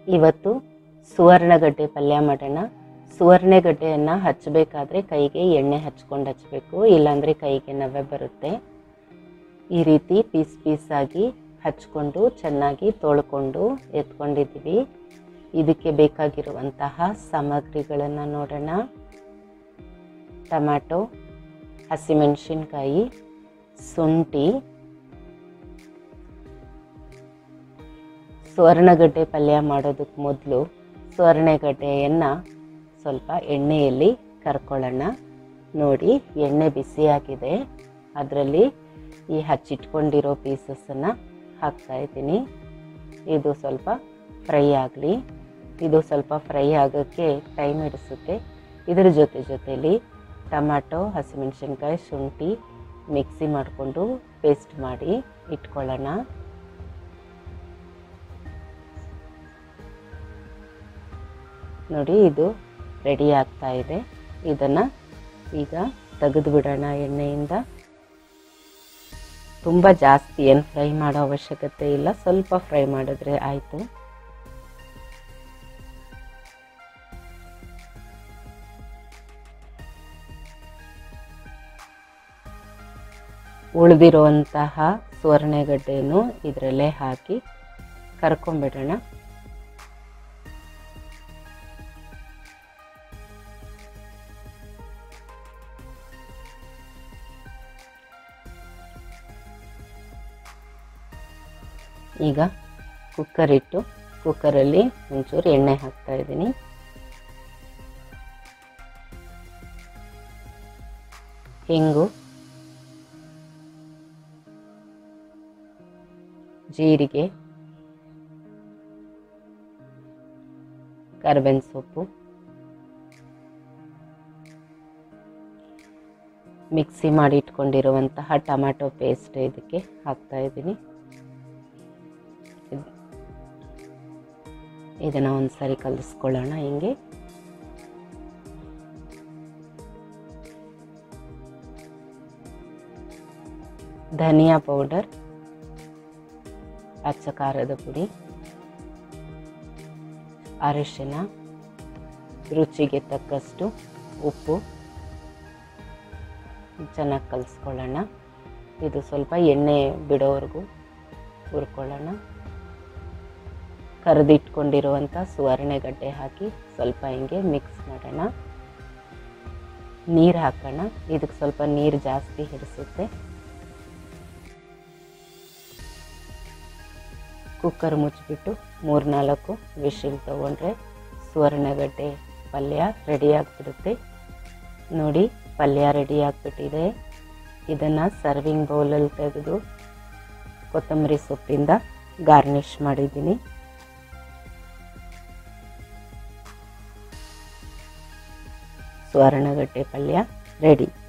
ಇವತ್ತು ಸುವರ್ಣಗಡ್ಡೆ ಪಲ್ಯ ಮಾಡೋಣ ಸುವರ್ಣಗಡ್ಡೆಯನ್ನು ಹಚ್ಚಬೇಕಾದ್ರೆ ಕೈಗೆ ಎಣ್ಣೆ ಹಚ್ಕೊಂಡು ಹಚ್ಚಬೇಕು ಇಲ್ಲಾಂದರೆ ಕೈಗೆ ನವೆ ಬರುತ್ತೆ ಈ ರೀತಿ ಪೀಸ್ ಪೀಸಾಗಿ ಹಚ್ಕೊಂಡು ಚೆನ್ನಾಗಿ ತೊಳ್ಕೊಂಡು ಎತ್ಕೊಂಡಿದ್ದೀವಿ ಇದಕ್ಕೆ ಬೇಕಾಗಿರುವಂತಹ ಸಾಮಗ್ರಿಗಳನ್ನು ನೋಡೋಣ ಟೊಮ್ಯಾಟೊ ಹಸಿಮೆಣಸಿನ್ಕಾಯಿ ಶುಂಠಿ ಸ್ವರ್ಣಗಡ್ಡೆ ಪಲ್ಯ ಮಾಡೋದಕ್ಕೆ ಮೊದಲು ಸ್ವರ್ಣಗಡ್ಡೆಯನ್ನು ಸ್ವಲ್ಪ ಎಣ್ಣೆಯಲ್ಲಿ ಕರ್ಕೊಳ್ಳೋಣ ನೋಡಿ ಎಣ್ಣೆ ಬಿಸಿಯಾಗಿದೆ ಅದರಲ್ಲಿ ಈ ಹಚ್ಚಿಟ್ಕೊಂಡಿರೋ ಪೀಸಸನ್ನು ಹಾಕ್ತಾ ಇದ್ದೀನಿ ಇದು ಸ್ವಲ್ಪ ಫ್ರೈ ಆಗಲಿ ಇದು ಸ್ವಲ್ಪ ಫ್ರೈ ಆಗೋಕ್ಕೆ ಟೈಮ್ ಹಿಡಿಸುತ್ತೆ ಇದರ ಜೊತೆ ಜೊತೆಲಿ ಟೊಮ್ಯಾಟೊ ಹಸಿಮೆಣಸಿನ್ಕಾಯಿ ಶುಂಠಿ ಮಿಕ್ಸಿ ಮಾಡಿಕೊಂಡು ಪೇಸ್ಟ್ ಮಾಡಿ ಇಟ್ಕೊಳ್ಳೋಣ ನೋಡಿ ಇದು ರೆಡಿ ಆಗ್ತಾ ಇದೆ ಇದನ್ನು ಈಗ ತೆಗೆದು ಬಿಡೋಣ ಎಣ್ಣೆಯಿಂದ ತುಂಬ ಜಾಸ್ತಿ ಏನು ಫ್ರೈ ಮಾಡೋ ಅವಶ್ಯಕತೆ ಇಲ್ಲ ಸ್ವಲ್ಪ ಫ್ರೈ ಮಾಡಿದ್ರೆ ಆಯಿತು ಉಳಿದಿರುವಂತಹ ಸುವರ್ಣಗಡ್ಡೆಯನ್ನು ಇದರಲ್ಲೇ ಹಾಕಿ ಕರ್ಕೊಂಬಿಡೋಣ ಈಗ ಕುಕ್ಕರ್ ಇಟ್ಟು ಕುಕ್ಕರಲ್ಲಿ ಒಂಚೂರು ಎಣ್ಣೆ ಹಾಕ್ತಾ ಇದ್ದೀನಿ ಹಿಂಗು ಜೀರಿಗೆ ಕರ್ಬೇವಿನ ಸೊಪ್ಪು ಮಿಕ್ಸಿ ಮಾಡಿ ಇಟ್ಕೊಂಡಿರುವಂತಹ ಟೊಮ್ಯಾಟೊ ಪೇಸ್ಟ್ ಇದಕ್ಕೆ ಹಾಕ್ತಾ ಇದ್ದೀನಿ ಇದನ್ನು ಒಂದ್ಸರಿ ಕಲಿಸ್ಕೊಳ್ಳೋಣ ಹಿಂಗೆ ಧನಿಯಾ ಪೌಡರ್ ಅಚ್ಚ ಖಾರದ ಪುಡಿ ಅರಿಶಿನ ರುಚಿಗೆ ತಕ್ಕಷ್ಟು ಉಪ್ಪು ಚೆನ್ನಾಗಿ ಕಲಿಸ್ಕೊಳ್ಳೋಣ ಇದು ಸ್ವಲ್ಪ ಎಣ್ಣೆ ಬಿಡೋವರೆಗೂ ಹುರ್ಕೊಳ್ಳೋಣ ಕರೆದಿಟ್ಕೊಂಡಿರುವಂಥ ಸುವರ್ಣಗಡ್ಡೆ ಹಾಕಿ ಸ್ವಲ್ಪ ಹಿಂಗೆ ಮಿಕ್ಸ್ ಮಾಡೋಣ ನೀರು ಹಾಕೋಣ ಇದಕ್ಕೆ ಸ್ವಲ್ಪ ನೀರು ಜಾಸ್ತಿ ಹಿಡಿಸುತ್ತೆ ಕುಕ್ಕರ್ ಮುಚ್ಚಿಬಿಟ್ಟು ಮೂರ್ನಾಲ್ಕು ವಿಶಿಲ್ ತೊಗೊಂಡ್ರೆ ಸುವರ್ಣಗಡ್ಡೆ ಪಲ್ಯ ರೆಡಿ ಆಗಿಬಿಡುತ್ತೆ ನೋಡಿ ಪಲ್ಯ ರೆಡಿ ಆಗಿಬಿಟ್ಟಿದೆ ಇದನ್ನು ಸರ್ವಿಂಗ್ ಬೌಲಲ್ಲಿ ತೆಗೆದು ಕೊತ್ತಂಬರಿ ಸೊಪ್ಪಿಂದ ಗಾರ್ನಿಷ್ ಮಾಡಿದ್ದೀನಿ ಸ್ವರ್ಣಗಡ್ಡೆ ಪಲ್ಯ ರೆಡಿ